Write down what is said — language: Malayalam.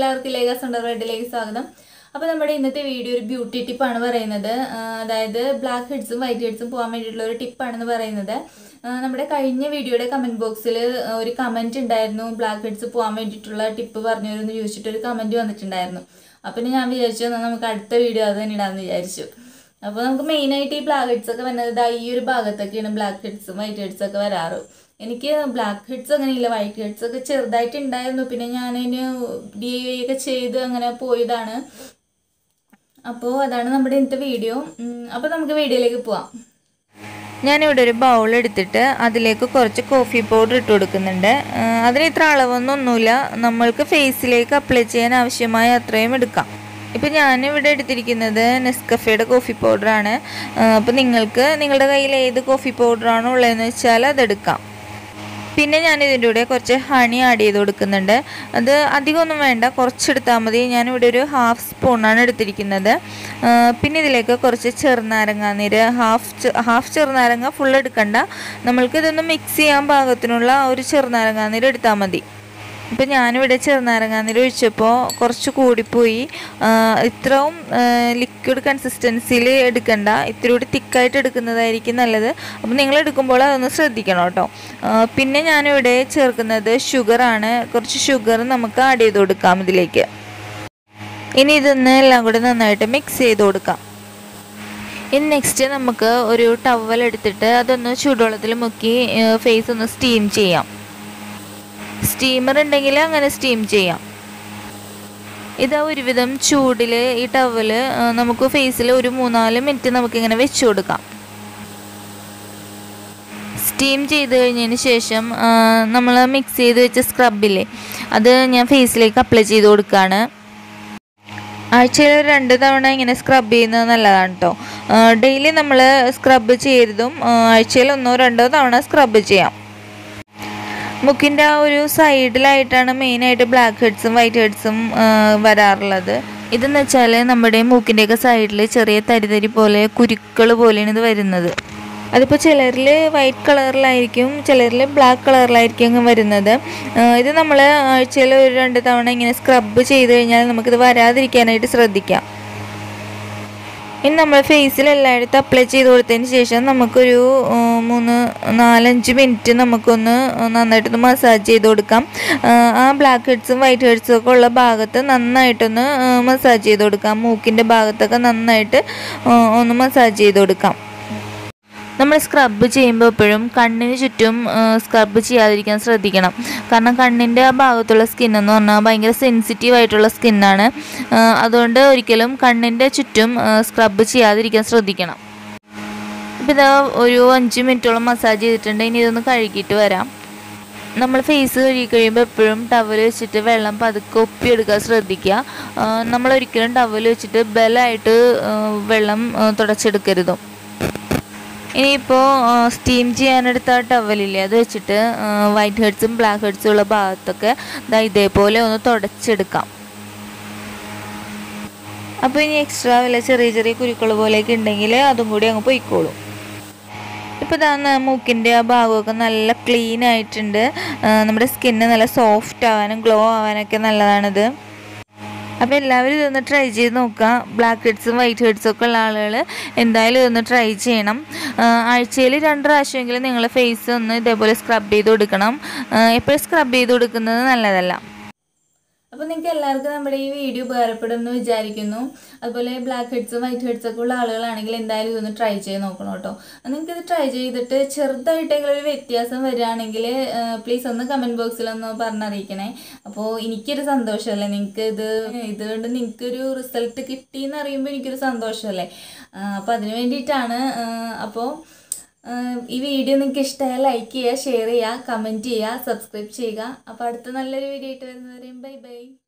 എല്ലാവർക്കും ലേഖാസ് ഉണ്ട് റെഡിലേക്ക് സ്വാഗതം അപ്പോൾ നമ്മുടെ ഇന്നത്തെ വീഡിയോ ഒരു ബ്യൂട്ടി ടിപ്പാണ് പറയുന്നത് ആ, അതായത് ബ്ലാക്ക് ഹെഡ്സും വൈറ്റ് ഹെഡ്സും പോകാൻ വേണ്ടിയിട്ടുള്ള ഒരു ടിപ്പാണെന്ന് പറയുന്നത് ആ, നമ്മുടെ കഴിഞ്ഞ വീഡിയോയുടെ കമൻറ്റ് ബോക്സിൽ ഒരു കമൻറ്റ് ഉണ്ടായിരുന്നു ബ്ലാക്ക് ഹെഡ്സ് പോകാൻ വേണ്ടിയിട്ടുള്ള ടിപ്പ് പറഞ്ഞു തരുമെന്ന് ചോദിച്ചിട്ട് ഒരു കമൻറ്റ് വന്നിട്ടുണ്ടായിരുന്നു അപ്പം പിന്നെ ഞാൻ വിചാരിച്ചു എന്നാൽ നമുക്ക് അടുത്ത വീഡിയോ അത് തന്നെ ഇടാമെന്ന് വിചാരിച്ചു അപ്പോൾ നമുക്ക് മെയിനായിട്ട് ഈ ബ്ലാക്ക് ഹെഡ്സ് ഒക്കെ വരുന്നത് ദാ ഈ ഒരു ഭാഗത്തൊക്കെയാണ് ബ്ലാക്ക് ഹെഡ്സും വൈറ്റ് ഹെഡ്സും ഒക്കെ വരാറ് എനിക്ക് ബ്ലാക്ക് ഹെഡ്സ് അങ്ങനെയില്ല വൈറ്റ് ഹെഡ്സ് ഒക്കെ ചെറുതായിട്ട് ഉണ്ടായിരുന്നു പിന്നെ ഞാനതിന് ഡി ഐ ഒക്കെ ചെയ്ത് അങ്ങനെ പോയതാണ് അപ്പോൾ അതാണ് നമ്മുടെ ഇന്നത്തെ വീഡിയോ അപ്പോൾ നമുക്ക് വീഡിയോയിലേക്ക് പോവാം ഞാനിവിടെ ഒരു ബൗൾ എടുത്തിട്ട് അതിലേക്ക് കുറച്ച് കോഫി പൗഡർ ഇട്ട് കൊടുക്കുന്നുണ്ട് ആ, അതിന് ഇത്ര അളവൊന്നൊന്നുമില്ല നമ്മൾക്ക് ഫേസിലേക്ക് അപ്ലൈ ചെയ്യാൻ ആവശ്യമായ അത്രയും എടുക്കാം ഇപ്പം ഞാനിവിടെ എടുത്തിരിക്കുന്നത് നെസ്കഫയുടെ കോഫി പൗഡറാണ് അപ്പോൾ നിങ്ങൾക്ക് നിങ്ങളുടെ കയ്യിൽ ഏത് കോഫി പൗഡറാണോ ഉള്ളതെന്ന് വെച്ചാൽ അതെടുക്കാം പിന്നെ ഞാൻ ഇതിൻ്റെ കൂടെ കുറച്ച് ഹണി ആഡ് ചെയ്ത് കൊടുക്കുന്നുണ്ട് അത് അധികമൊന്നും വേണ്ട കുറച്ചെടുത്താൽ മതി ഞാനിവിടെ ഒരു ഹാഫ് സ്പൂണാണ് എടുത്തിരിക്കുന്നത് ആ, പിന്നെ ഇതിലേക്ക് കുറച്ച് ചെറുനാരങ്ങ നീര് ഹാഫ് ചെ- ഹാഫ് ചെറുനാരങ്ങ ഫുൾ എടുക്കണ്ട നമ്മൾക്ക് ഇതൊന്ന് മിക്സ് ചെയ്യാൻ പാകത്തിനുള്ള ഒരു ചെറുനാരങ്ങ നീര് എടുത്താൽ മതി ഇപ്പം ഞാനിവിടെ ചെറുനാരങ്ങ നീര് ഒഴിച്ചപ്പോൾ കുറച്ച് കൂടിപ്പോയി ആ, ഇത്രയും ലിക്വിഡ് കൺസിസ്റ്റൻസിയിൽ എടുക്കണ്ട ഇത്തിരി കൂടി തിക്കായിട്ട് എടുക്കുന്നതായിരിക്കും നല്ലത് അപ്പം നിങ്ങൾ എടുക്കുമ്പോൾ അതൊന്ന് ശ്രദ്ധിക്കണം കേട്ടോ ആ, പിന്നെ ഞാനിവിടെ ചേർക്കുന്നത് ഷുഗറാണ് കുറച്ച് ഷുഗർ നമുക്ക് ആഡ് ചെയ്ത് കൊടുക്കാം ഇതിലേക്ക് ഇനി ഇതൊന്ന് എല്ലാം കൂടി നന്നായിട്ട് മിക്സ് ചെയ്ത് കൊടുക്കാം ഇനി നെക്സ്റ്റ് നമുക്ക് ഒരു ടവൽ എടുത്തിട്ട് അതൊന്ന് ചൂടുവെള്ളത്തിൽ മുക്കി ഫേസ് ഒന്ന് സ്റ്റീം ചെയ്യാം സ്റ്റീമർ ഉണ്ടെങ്കിൽ അങ്ങനെ സ്റ്റീം ചെയ്യാം ഇതാ ഒരുവിധം ചൂടിൽ ഈ ടവല് നമുക്ക് ഫേസിൽ ഒരു മൂന്നാല് മിനിറ്റ് നമുക്കിങ്ങനെ വെച്ച് കൊടുക്കാം സ്റ്റീം ചെയ്ത് കഴിഞ്ഞതിന് ശേഷം നമ്മൾ മിക്സ് ചെയ്ത് വെച്ച സ്ക്രബില്ലേ അത് ഞാൻ ഫേസിലേക്ക് അപ്ലൈ ചെയ്ത് കൊടുക്കുകയാണ് ആഴ്ചയിൽ ഒരു രണ്ട് തവണ ഇങ്ങനെ സ്ക്രബ് ചെയ്യുന്നത് നല്ലതാണ് കേട്ടോ ഡെയിലി നമ്മൾ സ്ക്രബ് ചെയ്തതും ആഴ്ചയിൽ ഒന്നോ രണ്ടോ തവണ സ്ക്രബ് ചെയ്യാം മുക്കിൻ്റെ ആ ഒരു സൈഡിലായിട്ടാണ് മെയിനായിട്ട് ബ്ലാക്ക് ഹെഡ്സും വൈറ്റ് ഹെഡ്സും വരാറുള്ളത് ഇതെന്ന് വെച്ചാൽ നമ്മുടെ മൂക്കിൻ്റെയൊക്കെ സൈഡിൽ ചെറിയ തരിതരി പോലെ കുരുക്കൾ പോലെയാണ് ഇത് വരുന്നത് അതിപ്പോൾ ചിലരിൽ വൈറ്റ് കളറിലായിരിക്കും ചിലരിൽ ബ്ലാക്ക് കളറിലായിരിക്കും വരുന്നത് ആ, ഇത് നമ്മൾ ആഴ്ചയിൽ ഒരു രണ്ട് തവണ ഇങ്ങനെ സ്ക്രബ് ചെയ്ത് കഴിഞ്ഞാൽ നമുക്കിത് വരാതിരിക്കാനായിട്ട് ശ്രദ്ധിക്കാം ഇനി നമ്മൾ ഫേസിൽ എല്ലായിടത്തും അപ്ലൈ ചെയ്ത് കൊടുത്തതിന് ശേഷം നമുക്കൊരു ആ, മൂന്ന് നാലഞ്ച് മിനിറ്റ് നമുക്കൊന്ന് നന്നായിട്ടൊന്ന് മസാജ് ചെയ്ത് കൊടുക്കാം ആ, ആ ബ്ലാക്ക് ഹെഡ്സും വൈറ്റ് ഹെഡ്സും ഒക്കെ ഉള്ള ഭാഗത്ത് നന്നായിട്ടൊന്ന് മസാജ് ചെയ്ത് കൊടുക്കാം മൂക്കിൻ്റെ ഭാഗത്തൊക്കെ നന്നായിട്ട് ആ, ഒന്ന് മസാജ് ചെയ്ത് കൊടുക്കാം നമ്മൾ സ്ക്രബ് ചെയ്യുമ്പോൾ എപ്പോഴും കണ്ണിന് ചുറ്റും സ്ക്രബ് ചെയ്യാതിരിക്കാൻ ശ്രദ്ധിക്കണം കാരണം കണ്ണിൻ്റെ ആ ഭാഗത്തുള്ള സ്കിൻ എന്ന് പറഞ്ഞാൽ ഭയങ്കര സെൻസിറ്റീവ് ആയിട്ടുള്ള സ്കിന്നാണ് അതുകൊണ്ട് ഒരിക്കലും കണ്ണിൻ്റെ ചുറ്റും സ്ക്രബ് ചെയ്യാതിരിക്കാൻ ശ്രദ്ധിക്കണം ഇപ്പം ഇതാ ഒരു അഞ്ച് മിനിറ്റോളം മസാജ് ചെയ്തിട്ടുണ്ട് ഇനി ഇതൊന്ന് കഴുകിയിട്ട് വരാം നമ്മൾ ഫേസ് കഴുകി കഴിയുമ്പോൾ എപ്പോഴും ടവൽ വെച്ചിട്ട് വെള്ളം പതുക്കെ ഒപ്പിയെടുക്കാൻ ശ്രദ്ധിക്കുക ആ, നമ്മൾ ഒരിക്കലും ടവൽ വെച്ചിട്ട് ബലമായിട്ട് ആ, വെള്ളം ആ, തുടച്ചെടുക്കരുതും ഇനിയിപ്പോൾ സ്റ്റീം ചെയ്യാനെടുത്ത ടവലില്ലേ അത് വെച്ചിട്ട് വൈറ്റ് ഹെഡ്സും ബ്ലാക്ക് ഹെഡ്സും ഉള്ള ഭാഗത്തൊക്കെ ദാ ഇതേപോലെ ഒന്ന് തുടച്ചെടുക്കാം അപ്പോൾ ഇനി എക്സ്ട്രാ വല്ല ചെറിയ ചെറിയ കുരുക്കൾ പോലെയൊക്കെ ഉണ്ടെങ്കിൽ അതും കൂടി അങ്ങ് പൊയ്ക്കോളും ഇപ്പോൾ ഇതാ ന- മൂക്കിൻ്റെ ആ ഭാഗമൊക്കെ നല്ല ക്ലീൻ ആയിട്ടുണ്ട് ആ, നമ്മുടെ സ്കിന്ന് നല്ല സോഫ്റ്റ് ആവാനും ഗ്ലോ ആവാനൊക്കെ നല്ലതാണിത് അപ്പോൾ എല്ലാവരും ഇതൊന്ന് ട്രൈ ചെയ്ത് നോക്കുക ബ്ലാക്ക് ഹെഡ്സും വൈറ്റ് ഹെഡ്സും ഒക്കെ ഉള്ള ആളുകൾ എന്തായാലും ഇതൊന്ന് ട്രൈ ചെയ്യണം ആഴ്ചയിൽ രണ്ട് പ്രാവശ്യമെങ്കിലും നിങ്ങൾ ഫേസ് ഒന്ന് ഇതേപോലെ സ്ക്രബ് ചെയ്ത് കൊടുക്കണം എപ്പോഴും സ്ക്രബ് ചെയ്ത് കൊടുക്കുന്നത് നല്ലതല്ല അപ്പോൾ നിങ്ങൾക്ക് എല്ലാവർക്കും നമ്മുടെ ഈ വീഡിയോ ഉപകാരപ്പെടും എന്ന് വിചാരിക്കുന്നു അതുപോലെ ബ്ലാക്ക് ഹെഡ്സും വൈറ്റ് ഹെഡ്സും ഒക്കെ ഉള്ള ആളുകളാണെങ്കിൽ എന്തായാലും ഇതൊന്ന് ട്രൈ ചെയ്ത് നോക്കണം കേട്ടോ നിങ്ങൾക്ക് ഇത് ട്രൈ ചെയ്തിട്ട് ചെറുതായിട്ടെങ്കിലും ഒരു വ്യത്യാസം വരികയാണെങ്കിൽ പ്ലീസ് ഒന്ന് കമൻറ്റ് ബോക്സിൽ ഒന്ന് പറഞ്ഞറിയിക്കണേ അപ്പോൾ എനിക്കൊരു സന്തോഷമല്ലേ നിങ്ങൾക്ക് ഇത് ഇതുകൊണ്ട് നിങ്ങൾക്കൊരു റിസൾട്ട് കിട്ടി എന്ന് അറിയുമ്പോൾ എനിക്കൊരു സന്തോഷമല്ലേ അപ്പോൾ അതിന് വേണ്ടിയിട്ടാണ് അപ്പോൾ ആഹ് ഈ വീഡിയോ നിങ്ങൾക്ക് ഇഷ്ടമായാൽ ലൈക്ക് ചെയ്യുക ഷെയർ ചെയ്യുക കമൻറ്റ് ചെയ്യുക സബ്സ്ക്രൈബ് ചെയ്യുക അപ്പോൾ അടുത്ത നല്ലൊരു വീഡിയോ ആയിട്ട് വരുന്നവരെയും ബൈ ബൈ